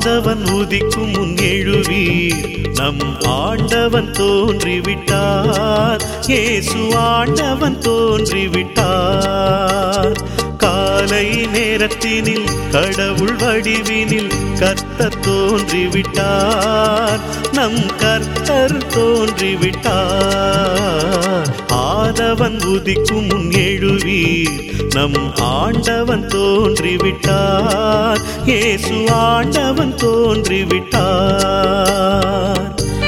ஆதவன் உதிக்கும் முன் எழுவீர் நம் ஆண்டவன் தோன்றிவிட்டார் இயேசு ஆண்டவன் தோன்றிவிட்டார் காலை நேரத்தினில் கடவுள் வடிவினில் கர்த்தர் தோன்றிவிட்டார் நம் கர்த்தர் தோன்றிவிட்டார் ஆதவன் உதிக்கும் முன் எழுவீர் நம் ஆண்டவன் தோன்றிவிட்டார் இயேசு ஆண்டவன் தோன்றிவிட்டார்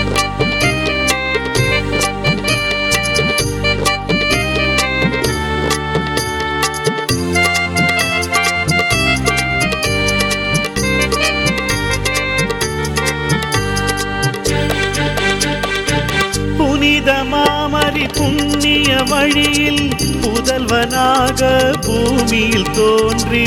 புனித மாமரி புண்ணிய வழியில் புதல்வனாக பூமியில் தோன்றி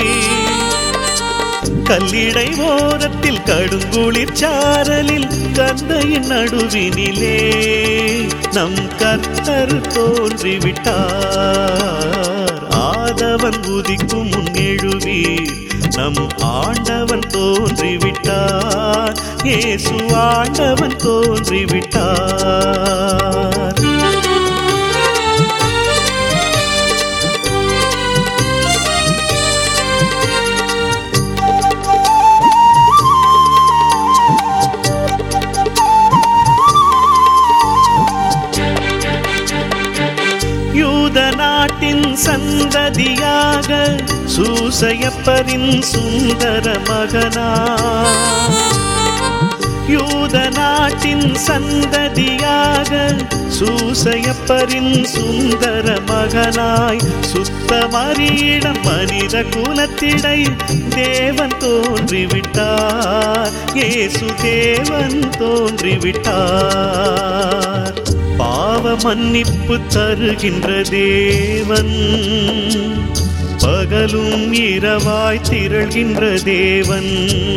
கல்லிடை ஓரத்தில் கடுங்குளிர் சாரலில் கந்தையின் நடுவினிலே நம் கர்த்தர் தோன்றிவிட்டார் ஆதவன் உதிக்கும் முன் எழுவீர் நம் ஆண்டவன் தோன்றிவிட்டார் இயேசு ஆண்டவன் தோன்றிவிட்டார் யூத நாட்டின் சந்ததியாக சூசையப்பரின் சுந்தர மகனா யூத நாட்டின் சந்ததியாக சூசையப்பரின் சுந்தர மகனாய் சுத்தமரியிடம் மனித குலத்திடை தேவன் தோன்றிவிட்டார் இயேசு தேவன் தோன்றிவிட்டார் பாவ மன்னிப்பு தருகின்ற தேவன் பகலும் இரவாய் திரள்கின்ற தேவன்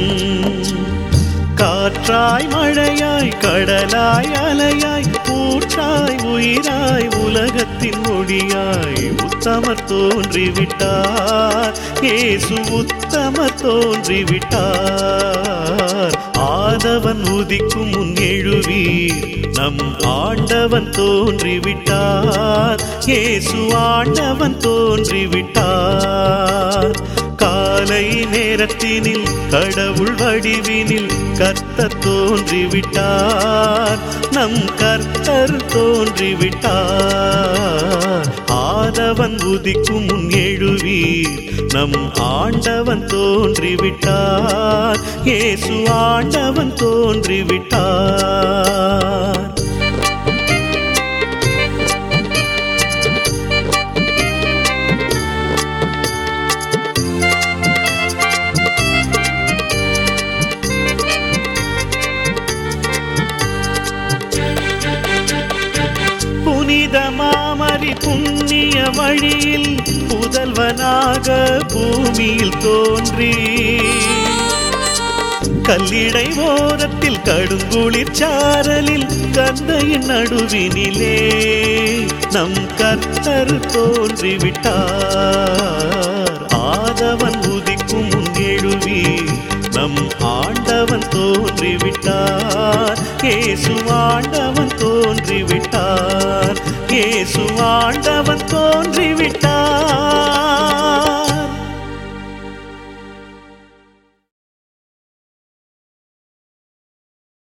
காற்றாய் மழையாய் கடலாய் அலையாய் ஊற்றாய் உயிராய் உலகத்தின் மொழியாய் உத்தமர் தோன்றிவிட்டார் இயேசு உத்தமர் தோன்றிவிட்டார் ஆதவன் உதிக்கும் முன் எழுவீர் நம் ஆண்டவன் தோன்றிவிட்டார் இயேசு ஆண்டவன் தோன்றிவிட்டார் காலை நேரத்தினில் கடவுள் வடிவினில் கர்த்தர் தோன்றிவிட்டார் நம் கர்த்தர் தோன்றிவிட்டார் ஆதவன் உதிக்கும் முன் எழுவீர் நம் ஆண்டவன் தோன்றிவிட்டார் இயேசு ஆண்டவன் தோன்றிவிட்டார் புனித மாமரி புண்ணிய வழியில் புதல்வனாக பூமியில் தோன்றி கல்லிடை ஓரத்தில் கடுங்குளிர் சாரலில் கந்தையின் நடுவினிலே நம் கர்த்தர் தோன்றிவிட்டார் ஆதவன் உதிக்கும் முன் எழுவீர் நம் ஆண்டவன் தோன்றிவிட்டார் இயேசு ஆண்டவன் தோன்றிவிட்டார் இயேசு ஆண்டவன் தோன்றிவிட்டார்